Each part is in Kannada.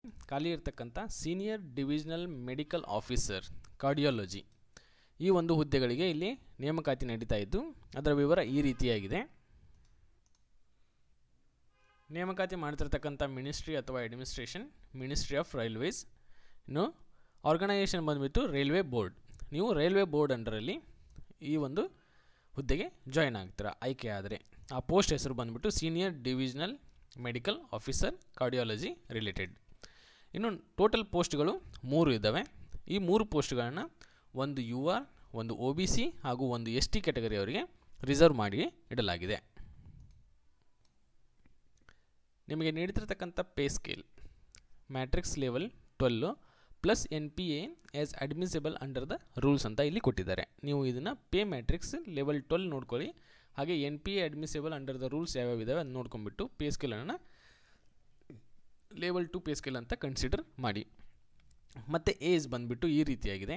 ಖಾಲಿ ಇರತಕ್ಕಂಥ senior divisional medical officer cardiology ಈ ಒಂದು ಹುದ್ದೆಗಳಿಗೆ ಇಲ್ಲಿ ನೇಮಕಾತಿ ನಡೀತಾ ಇದ್ದು ಅದರ ವಿವರ ಈ ರೀತಿಯಾಗಿದೆ ನೇಮಕಾತಿ ಮಾಡ್ತಿರ್ತಕ್ಕಂಥ ಮಿನಿಸ್ಟ್ರಿ ಅಥವಾ ಅಡ್ಮಿನಿಸ್ಟ್ರೇಷನ್ ಮಿನಿಸ್ಟ್ರಿ ಆಫ್ ರೈಲ್ವೇಸ್ ಇನ್ನು ಆರ್ಗನೈಸೇಷನ್ ಬಂದುಬಿಟ್ಟು ರೈಲ್ವೆ ಬೋರ್ಡ್ ನೀವು ರೈಲ್ವೆ ಬೋರ್ಡ್ ಅಂಡರಲ್ಲಿ ಈ ಒಂದು ಹುದ್ದೆಗೆ ಜಾಯ್ನ್ ಆಗ್ತೀರಾ ಆಯ್ಕೆ ಆದರೆ ಆ ಪೋಸ್ಟ್ ಹೆಸರು ಬಂದುಬಿಟ್ಟು senior divisional medical officer cardiology related ಇನ್ನು ಟೋಟಲ್ ಪೋಸ್ಟ್ಗಳು ಮೂರು ಇದ್ದಾವೆ ಈ ಮೂರು ಪೋಸ್ಟ್ಗಳನ್ನು ಒಂದು ಯು ಆರ್ ಒಂದು ಒ ಬಿ ಸಿ ಹಾಗೂ ಒಂದು ಎಸ್ ಟಿ ಕ್ಯಾಟಗರಿಯವರಿಗೆ ರಿಸರ್ವ್ ಮಾಡಿ ಇಡಲಾಗಿದೆ ನಿಮಗೆ ನೀಡ್ತಿರ್ತಕ್ಕಂಥ pay scale matrix level twelve plus N P A as admissible under the rules ಅಂತ ಇಲ್ಲಿ ಕೊಟ್ಟಿದ್ದಾರೆ ನೀವು ಇದನ್ನು ಪೇ ಮ್ಯಾಟ್ರಿಕ್ಸ್ ಲೆವೆಲ್ ಟ್ವೆಲ್ ನೋಡ್ಕೊಳ್ಳಿ ಹಾಗೆ N P A admissible under the rules ಯಾವ್ಯಾವ ಇದ್ದಾವೆ ಅದು ನೋಡ್ಕೊಂಡ್ಬಿಟ್ಟು ಪೇ ಸ್ಕೇಲನ್ನು ಲೆವೆಲ್ ಟು ಪೇ ಸ್ಕೇಲ್ ಅಂತ ಕನ್ಸಿಡರ್ ಮಾಡಿ ಮತ್ತು ಏಜ್ ಬಂದುಬಿಟ್ಟು ಈ ರೀತಿಯಾಗಿದೆ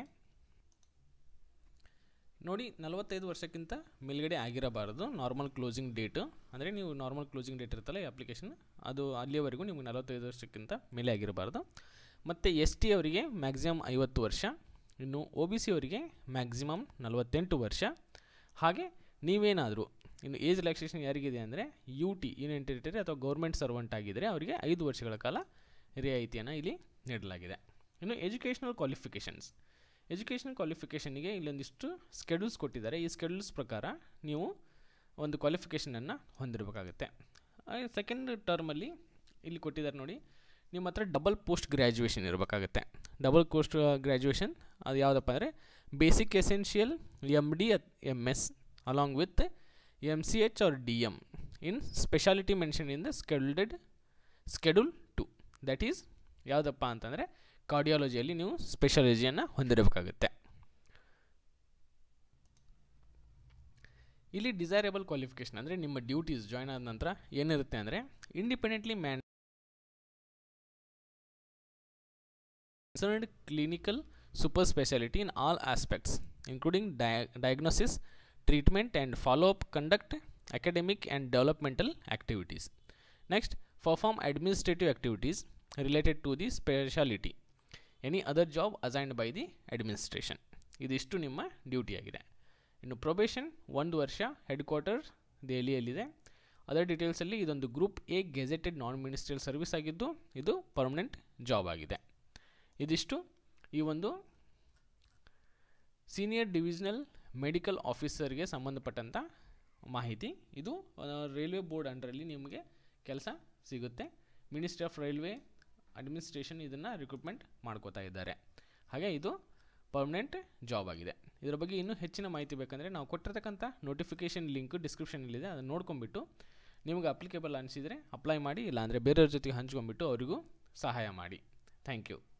ನೋಡಿ ನಲವತ್ತೈದು ವರ್ಷಕ್ಕಿಂತ ಮೇಲ್ಗಡೆ ಆಗಿರಬಾರದು ನಾರ್ಮಲ್ ಕ್ಲೋಸಿಂಗ್ ಡೇಟು ಅಂದರೆ ನೀವು ನಾರ್ಮಲ್ ಕ್ಲೋಸಿಂಗ್ ಡೇಟ್ ಇರುತ್ತಲ್ಲ ಈ ಅಪ್ಲಿಕೇಶನ್ ಅದು ಅಲ್ಲಿಯವರೆಗೂ ನಿಮಗೆ ನಲವತ್ತೈದು ವರ್ಷಕ್ಕಿಂತ ಮೇಲೆ ಆಗಿರಬಾರ್ದು ಮತ್ತು ಎಸ್ ಟಿ ಅವರಿಗೆ ಮ್ಯಾಕ್ಸಿಮಮ್ ಐವತ್ತು ವರ್ಷ ಇನ್ನು ಒ ಬಿ ಸಿ ಅವರಿಗೆ ಮ್ಯಾಕ್ಸಿಮಮ್ ನಲವತ್ತೆಂಟು ವರ್ಷ ಹಾಗೆ ನೀವೇನಾದರೂ ಇನ್ನು ಏಜ್ ರಿಲ್ಯಾಕ್ಸೇಷನ್ ಯಾರಿಗಿದೆ ಅಂದರೆ ಯು ಟಿ ಯೂನಿಯನ್ ಟೆರಿಟರಿ ಅಥವಾ ಗೌರ್ಮೆಂಟ್ ಸರ್ವೆಂಟ್ ಆಗಿದ್ದರೆ ಅವರಿಗೆ ಐದು ವರ್ಷಗಳ ಕಾಲ ರಿಯಾಯಿತಿಯನ್ನು ಇಲ್ಲಿ ನೀಡಲಾಗಿದೆ ಇನ್ನು ಎಜುಕೇಷನಲ್ ಕ್ವಾಲಿಫಿಕೇಷನ್ಸ್ ಎಜುಕೇಷನಲ್ ಕ್ವಾಲಿಫಿಕೇಷನ್ಗೆ ಇಲ್ಲೊಂದಿಷ್ಟು ಸ್ಕೆಡ್ಯೂಲ್ಸ್ ಕೊಟ್ಟಿದ್ದಾರೆ ಈ ಸ್ಕೆಡ್ಯೂಲ್ಸ್ ಪ್ರಕಾರ ನೀವು ಒಂದು ಕ್ವಾಲಿಫಿಕೇಷನನ್ನು ಹೊಂದಿರಬೇಕಾಗುತ್ತೆ ಸೆಕೆಂಡ್ ಟರ್ಮಲ್ಲಿ ಇಲ್ಲಿ ಕೊಟ್ಟಿದ್ದಾರೆ ನೋಡಿ ನಿಮ್ಮ ಹತ್ರ ಡಬಲ್ ಪೋಸ್ಟ್ ಗ್ರ್ಯಾಜುಯೇಷನ್ ಇರಬೇಕಾಗುತ್ತೆ ಡಬಲ್ ಪೋಸ್ಟ್ ಗ್ರ್ಯಾಜುಯೇಷನ್ ಅದು ಯಾವುದಪ್ಪ ಅಂದರೆ basic essential M D M S along with M C H R D M in speciality mention in the scheduled schedule to that is ಯಾವುದಪ್ಪ ಅಂತಂದರೆ ಕಾರ್ಡಿಯಾಲಜಿಯಲ್ಲಿ ನೀವು ಸ್ಪೆಷಾಲಜಿಯನ್ನು ಹೊಂದಿರಬೇಕಾಗುತ್ತೆ ಇಲ್ಲಿ ಡಿಸೈರೇಬಲ್ ಕ್ವಾಲಿಫಿಕೇಷನ್ ಅಂದರೆ ನಿಮ್ಮ ಡ್ಯೂಟೀಸ್ ಜಾಯ್ನ್ ಆದ ನಂತರ ಏನಿರುತ್ತೆ ಅಂದರೆ independently man concerned clinical super specialty in all aspects including dia- diagnosis treatment and follow-up conduct academic and developmental activities next perform administrative activities related to the specialty any other job assigned by the administration ಇದಿಷ್ಟು ನಿಮ್ಮ ಡ್ಯೂಟಿ ಆಗಿದೆ ಇನ್ನು ಪ್ರೊಬೇಷನ್ ಒಂದು ವರ್ಷ ಹೆಡ್ ಕ್ವಾರ್ಟರ್ ದೆಹಲಿಯಲ್ಲಿದೆ ಅದರ್ ಡೀಟೇಲ್ಸಲ್ಲಿ ಇದೊಂದು group A gazetted non ministerial service ಆಗಿದ್ದು ಇದು ಪರ್ಮನೆಂಟ್ ಜಾಬ್ ಆಗಿದೆ ಇದಿಷ್ಟು ಈ ಒಂದು ಸೀನಿಯರ್ ಡಿವಿಷನಲ್ ಮೆಡಿಕಲ್ ಆಫೀಸರ್ಗೆ ಸಂಬಂಧಪಟ್ಟಂಥ ಮಾಹಿತಿ ಇದು ರೈಲ್ವೆ ಬೋರ್ಡ್ ಅಂಡರಲ್ಲಿ ನಿಮಗೆ ಕೆಲಸ ಸಿಗುತ್ತೆ ಮಿನಿಸ್ಟ್ರಿ ಆಫ್ ರೈಲ್ವೆ ಅಡ್ಮಿನಿಸ್ಟ್ರೇಷನ್ ಇದನ್ನು ರಿಕ್ರೂಟ್ಮೆಂಟ್ ಮಾಡ್ಕೋತಾ ಇದ್ದಾರೆ ಹಾಗೆ ಇದು ಪರ್ಮನೆಂಟ್ ಜಾಬ್ ಆಗಿದೆ ಇದರ ಬಗ್ಗೆ ಇನ್ನೂ ಹೆಚ್ಚಿನ ಮಾಹಿತಿ ಬೇಕಂದರೆ ನಾವು ಕೊಟ್ಟಿರ್ತಕ್ಕಂಥ ನೋಟಿಫಿಕೇಷನ್ ಲಿಂಕ್ ಡಿಸ್ಕ್ರಿಪ್ಷನಲ್ಲಿದೆ ಅದನ್ನು ನೋಡ್ಕೊಂಬಿಟ್ಟು ನಿಮಗೆ ಅಪ್ಲಿಕೇಬಲ್ ಅನಿಸಿದರೆ ಅಪ್ಲೈ ಮಾಡಿ ಇಲ್ಲಾಂದರೆ ಬೇರೆಯವ್ರ ಜೊತೆಗೆ ಹಂಚ್ಕೊಂಡ್ಬಿಟ್ಟು ಅವರಿಗೂ ಸಹಾಯ ಮಾಡಿ ಥ್ಯಾಂಕ್ ಯು